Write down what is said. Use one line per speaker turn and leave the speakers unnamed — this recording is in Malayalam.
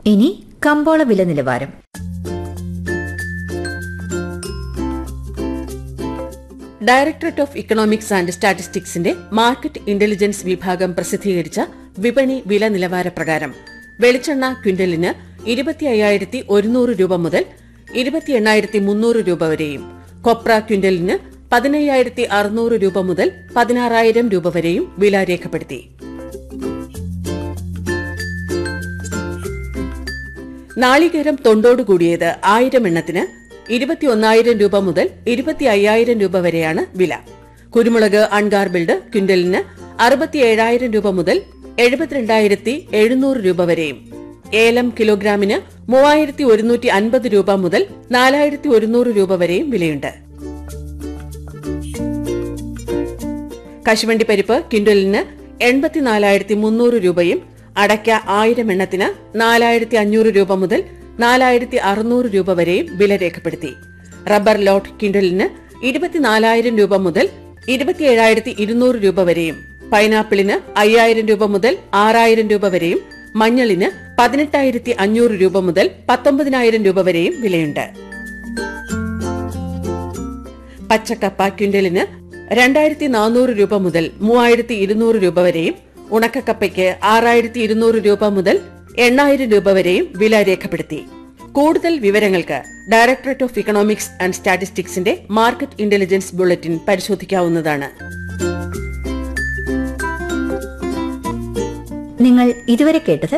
ഇനി കമ്പോള വില നിലവാരം
ഡയറക്ടറേറ്റ് ഓഫ് ഇക്കണോമിക്സ് ആൻഡ് സ്റ്റാറ്റിസ്റ്റിക്സിന്റെ മാർക്കറ്റ് ഇന്റലിജൻസ് വിഭാഗം പ്രസിദ്ധീകരിച്ച വിപണി വില നിലവാര പ്രകാരം വെളിച്ചെണ്ണ ക്വിന്റലിന് ഇരുപത്തി അയ്യായിരത്തി ഒരുന്നൂറ് രൂപ മുതൽ ഇരുപത്തി എണ്ണായിരത്തി മുന്നൂറ് രൂപ വരെയും കൊപ്ര ക്വിന്റലിന് പതിനയ്യായിരത്തി അറുന്നൂറ് രൂപ മുതൽ പതിനാറായിരം രൂപ വരെയും വില രേഖപ്പെടുത്തി നാളികേരം തൊണ്ടോടുകൂടിയത് ആയിരം എണ്ണത്തിന് ഇരുപത്തിയൊന്നായിരം രൂപ മുതൽ ഇരുപത്തി അയ്യായിരം രൂപ വരെയാണ് വില കുരുമുളക് അൺഗാർബിൾഡ് ക്വിന്റലിന് അറുപത്തിയേഴായിരം രൂപ മുതൽ എഴുപത്തിരണ്ടായിരത്തി എഴുന്നൂറ് രൂപ വരെയും ഏലം കിലോഗ്രാമിന് മൂവായിരത്തി ഒരുന്നൂറ്റി അൻപത് രൂപ മുതൽ നാലായിരത്തി ഒരുന്നൂറ് രൂപ വരെയും വിലയുണ്ട് കശുവണ്ടി പരിപ്പ് ക്വിന്റലിന് എൺപത്തിനാലായിരത്തി മുന്നൂറ് രൂപയും അടയ്ക്ക ആയിരം എണ്ണത്തിന് നാലായിരത്തി അഞ്ഞൂറ് രൂപ മുതൽ നാലായിരത്തി അറുന്നൂറ് രൂപ വരെയും വില രേഖപ്പെടുത്തി റബ്ബർ ലോട്ട് ക്വിന്റലിന് ഇരുപത്തിനാലായിരം രൂപ മുതൽ ഇരുപത്തിയേഴായിരത്തി ഇരുന്നൂറ് രൂപ വരെയും പൈനാപ്പിളിന് അയ്യായിരം രൂപ മുതൽ ആറായിരം രൂപ വരെയും മഞ്ഞളിന് പതിനെട്ടായിരത്തി അഞ്ഞൂറ് രൂപ മുതൽ പത്തൊമ്പതിനായിരം രൂപ വരെയും വിലയുണ്ട് പച്ചക്കപ്പ ക്വിന്റലിന് രണ്ടായിരത്തി നാനൂറ് രൂപ മുതൽ മൂവായിരത്തി ഇരുന്നൂറ് രൂപ വരെയും ഉണക്കക്കപ്പയ്ക്ക് ആറായിരത്തി ഇരുന്നൂറ് രൂപ മുതൽ എണ്ണായിരം രൂപ വരെയും വില രേഖപ്പെടുത്തി കൂടുതൽ വിവരങ്ങൾക്ക് ഡയറക്ടറേറ്റ് ഓഫ് ഇക്കണോമിക്സ് ആൻഡ് സ്റ്റാറ്റിസ്റ്റിക്സിന്റെ മാർക്കറ്റ് ഇന്റലിജൻസ് ബുള്ളറ്റിൻ പരിശോധിക്കാവുന്നതാണ്
നിങ്ങൾ ഇതുവരെ കേട്ടത്